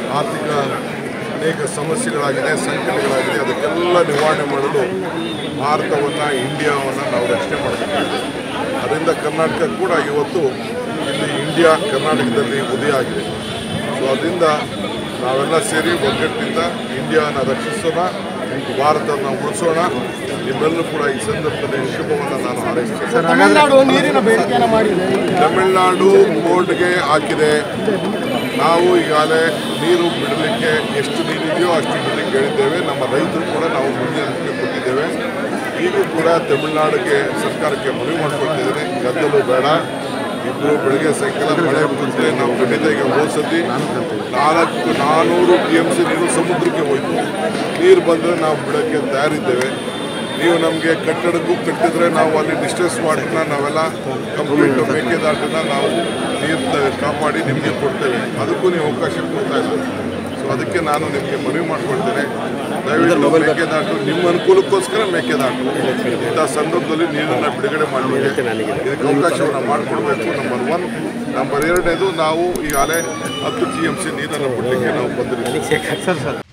ಆರ್ಥಿಕ ಅನೇಕ ಸಮಸ್ಯೆಗಳಾಗಿದೆ ಸಂಕಟಗಳಾಗಿದೆ ಅದಕ್ಕೆಲ್ಲ ನಿವಾರಣೆ ಮಾಡಲು ಭಾರತವನ್ನು ಇಂಡಿಯಾವನ್ನು ನಾವು ರಕ್ಷಣೆ ಮಾಡಬೇಕಾಗಿದೆ ಅದರಿಂದ ಕರ್ನಾಟಕ ಕೂಡ ಇವತ್ತು ಇಲ್ಲಿ ಇಂಡಿಯಾ ಕರ್ನಾಟಕದಲ್ಲಿ ಉದಯ ಆಗಿದೆ ಸೊ ಅದರಿಂದ ನಾವೆಲ್ಲ ಸೇರಿ ಒಗ್ಗಟ್ಟಿನಿಂದ ಇಂಡಿಯಾನ ರಕ್ಷಿಸೋಣ ಭಾರತನ ಉಳಿಸೋಣ ನಿಮ್ಮೆಲ್ಲರೂ ಕೂಡ ಈ ಸಂದರ್ಭದಲ್ಲಿ ಶುಭವನ್ನು ನಾನು ಹಾರೈಸ್ತೇನೆ ತಮಿಳುನಾಡು ನೀರಿನ ಬೇಡಿಕೆಯನ್ನು ಮಾಡಿದೆ ತಮಿಳುನಾಡು ಕೋರ್ಟ್ಗೆ ಹಾಕಿದೆ ನಾವು ಈಗಾಗಲೇ ನೀರು ಬಿಡಲಿಕ್ಕೆ ಎಷ್ಟು ನೀರಿದೆಯೋ ಅಷ್ಟು ಬಿಡಲಿಕ್ಕೆ ಹೇಳಿದ್ದೇವೆ ನಮ್ಮ ರೈತರು ಕೂಡ ನಾವು ಮುಂದಿನ ಕೊಟ್ಟಿದ್ದೇವೆ ಈಗೂ ಕೂಡ ತಮಿಳುನಾಡಿಗೆ ಸರ್ಕಾರಕ್ಕೆ ಮನವಿ ಮಾಡ್ಕೊಳ್ತಿದ್ದೇನೆ ಗದ್ದಲು ಬೇಡ ಇಬ್ಬರು ಬೆಳಗ್ಗೆ ಸಾಯಂಕಾಲ ಮಳೆ ಬಿಟ್ಟರೆ ನಾವು ಖಂಡಿತ ಈಗ ಹೋದ್ಸತಿ ನಾಲ್ಕು ನಾನ್ನೂರು ಟಿ ಎಮ್ ಸಿ ನೀರು ಸಮುದ್ರಕ್ಕೆ ಹೋಯ್ತು ನೀರು ಬಂದರೆ ನಾವು ಬಿಡೋಕ್ಕೆ ತಯಾರಿದ್ದೇವೆ ನೀವು ನಮಗೆ ಕಟ್ಟಡಕ್ಕೂ ಕಟ್ಟಿದ್ರೆ ನಾವು ಅಲ್ಲಿ ಡಿಸ್ಟೆನ್ಸ್ ವಾಟರ್ನ ನಾವೆಲ್ಲ ಕಂಪ್ಲೀಟ್ ಮೇಕೆದಾಟನ್ನ ನಾವು ನೀರು ತ- ಕಾಪಾಡಿ ನಿಮಗೆ ಕೊಡ್ತೇವೆ ಅದಕ್ಕೂ ನೀವು ಅವಕಾಶ ಕೊಡ್ತಾ ಇಲ್ಲ ಸೊ ಅದಕ್ಕೆ ನಾನು ನಿಮಗೆ ಮನವಿ ಮಾಡ್ಕೊಳ್ತೇನೆ ದಯವಿಟ್ಟು ಮೇಕೆದಾಟು ನಿಮ್ಮ ಅನುಕೂಲಕ್ಕೋಸ್ಕರ ಮೇಕೆದಾಟು ಇಂಥ ಸಂದರ್ಭದಲ್ಲಿ ನೀರನ್ನು ಬಿಡುಗಡೆ ಮಾಡಲಿಕ್ಕೆ ಇದಕ್ಕೆ ಅವಕಾಶವನ್ನು ಮಾಡಿಕೊಡ್ಬೇಕು ನಂಬರ್ ಒನ್ ನಂಬರ್ ಎರಡನೇದು ನಾವು ಈಗಾಗಲೇ ಹತ್ತು ಟಿ ಎಮ್ ಸಿ ನೀರನ್ನು ಬಿಡಲಿಕ್ಕೆ ನಾವು ಬಂದಿದ್ದೀವಿ